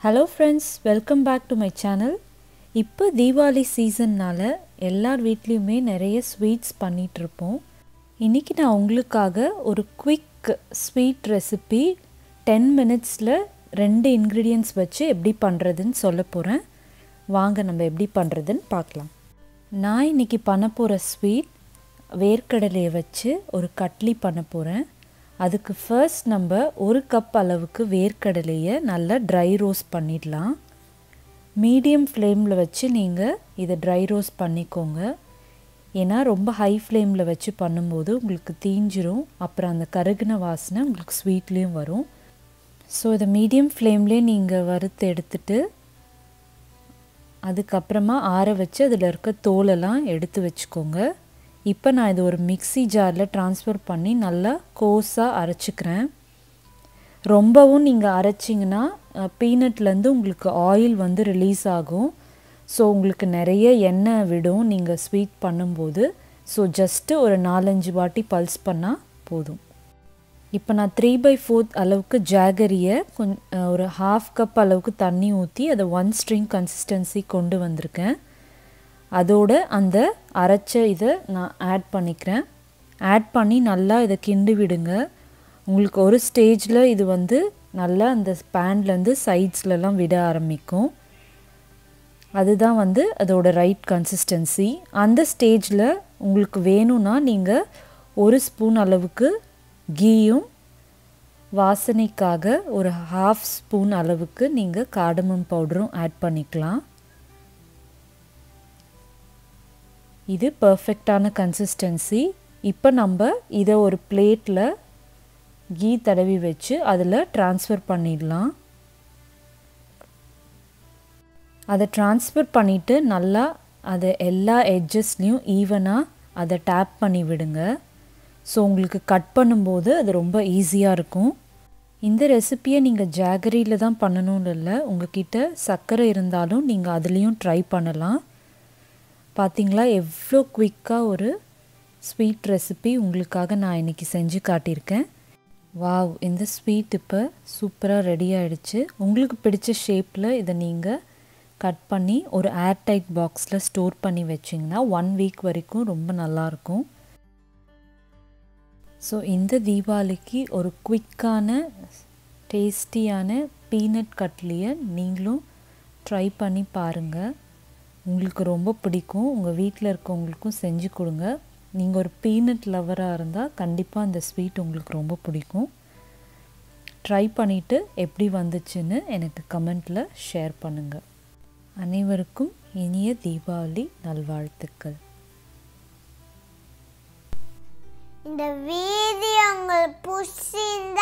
hello friends welcome back to my channel இப்போ தீபாவளி சீசன்னால் எல்லார் வீட்லேயுமே நிறைய ஸ்வீட்ஸ் பண்ணிகிட்ருப்போம் இன்றைக்கி நான் உங்களுக்காக ஒரு குவிக் ஸ்வீட் ரெசிபி டென் மினிட்ஸில் ரெண்டு இன்க்ரீடியன்ட்ஸ் வச்சு எப்படி பண்ணுறதுன்னு சொல்ல போகிறேன் வாங்க நம்ம எப்படி பண்ணுறதுன்னு பார்க்கலாம் நான் இன்றைக்கி பண்ண போகிற ஸ்வீட் வேர்க்கடலையை வச்சு ஒரு கட்லி பண்ண போகிறேன் அதுக்கு ஃபர்ஸ்ட் நம்ம ஒரு கப் அளவுக்கு வேர்க்கடலையை நல்லா ட்ரை ரோஸ்ட் பண்ணிடலாம் மீடியம் ஃப்ளேமில் வச்சு நீங்கள் இதை ட்ரை ரோஸ்ட் பண்ணிக்கோங்க ஏன்னா ரொம்ப ஹை ஃப்ளேமில் வச்சு பண்ணும்போது உங்களுக்கு தீஞ்சிரும் அப்புறம் அந்த கருகின வாசனை உங்களுக்கு ஸ்வீட்லேயும் வரும் ஸோ இதை மீடியம் ஃப்ளேம்லேயே நீங்கள் வறுத்து எடுத்துட்டு அதுக்கப்புறமா ஆற வச்சு அதில் இருக்க தோலெல்லாம் எடுத்து வச்சுக்கோங்க இப்போ நான் இது ஒரு மிக்ஸி ஜாரில் ட்ரான்ஸ்ஃபர் பண்ணி நல்லா கோஸாக அரைச்சிக்கிறேன் ரொம்பவும் நீங்கள் அரைச்சிங்கன்னா பீனட்லேருந்து உங்களுக்கு ஆயில் வந்து ரிலீஸ் ஆகும் ஸோ உங்களுக்கு நிறைய எண்ணெய் விடும் நீங்கள் ஸ்வீட் பண்ணும்போது ஸோ ஜஸ்ட்டு ஒரு நாலஞ்சு வாட்டி பல்ஸ் பண்ணால் போதும் இப்போ நான் த்ரீ பை ஃபோர்த் அளவுக்கு ஜாகரியை கொஞ் ஒரு ஹாஃப் கப் அளவுக்கு தண்ணி ஊற்றி அதை ஒன் ஸ்ட்ரிங் கன்சிஸ்டன்சி கொண்டு வந்திருக்கேன் அதோட அந்த அரைச்ச இதை நான் ஆட் பண்ணிக்கிறேன் ஆட் பண்ணி நல்லா இதை கிண்டி விடுங்க உங்களுக்கு ஒரு ஸ்டேஜில் இது வந்து நல்லா அந்த பேன்லேருந்து சைட்ஸ்லலாம் விட ஆரம்பிக்கும் அதுதான் வந்து அதோட ரைட் கன்சிஸ்டன்சி அந்த ஸ்டேஜில் உங்களுக்கு வேணும்னா நீங்கள் ஒரு ஸ்பூன் அளவுக்கு கீயும் வாசனைக்காக ஒரு ஹாஃப் ஸ்பூன் அளவுக்கு நீங்கள் காடமம் பவுடரும் ஆட் பண்ணிக்கலாம் இது பர்ஃபெக்டான கன்சிஸ்டன்சி இப்போ நம்ம இதை ஒரு பிளேட்டில் கீ தடவி வச்சு அதில் ட்ரான்ஸ்ஃபர் பண்ணிடலாம் அதை ட்ரான்ஸ்ஃபர் பண்ணிவிட்டு நல்லா அதை எல்லா எட்ஜஸ்லேயும் ஈவனாக அதை டேப் பண்ணி விடுங்க ஸோ உங்களுக்கு கட் பண்ணும்போது அது ரொம்ப ஈஸியாக இருக்கும் இந்த ரெசிப்பியை நீங்கள் ஜாகரியில் தான் பண்ணணும்னு இல்லை உங்ககிட்ட சர்க்கரை இருந்தாலும் நீங்கள் அதுலேயும் ட்ரை பண்ணலாம் பார்த்தீங்களா எவ்வளோ குவிக்காக ஒரு ஸ்வீட் ரெசிபி உங்களுக்காக நான் இன்றைக்கி செஞ்சு காட்டியிருக்கேன் வாவ் இந்த ஸ்வீட் இப்போ சூப்பராக ரெடி ஆகிடுச்சு உங்களுக்கு பிடிச்ச ஷேப்பில் இதை நீங்கள் கட் பண்ணி ஒரு ஏர்டைட் பாக்ஸில் ஸ்டோர் பண்ணி வச்சிங்கன்னா ஒன் வீக் வரைக்கும் ரொம்ப நல்லாயிருக்கும் ஸோ இந்த தீபாவளிக்கு ஒரு குவிக்கான டேஸ்டியான பீனட் கட்லியை நீங்களும் ட்ரை பண்ணி பாருங்கள் உங்களுக்கு ரொம்ப பிடிக்கும் உங்கள் வீட்டில் இருக்கவங்களுக்கும் செஞ்சு கொடுங்க நீங்கள் ஒரு பீனட் லவராக இருந்தால் கண்டிப்பாக அந்த ஸ்வீட் உங்களுக்கு ரொம்ப பிடிக்கும் ட்ரை பண்ணிவிட்டு எப்படி வந்துச்சுன்னு எனக்கு கமெண்ட்டில் ஷேர் பண்ணுங்கள் அனைவருக்கும் இனிய தீபாவளி நல்வாழ்த்துக்கள் இந்த வீடியோ உங்களுக்கு பிடிச்சிருந்தா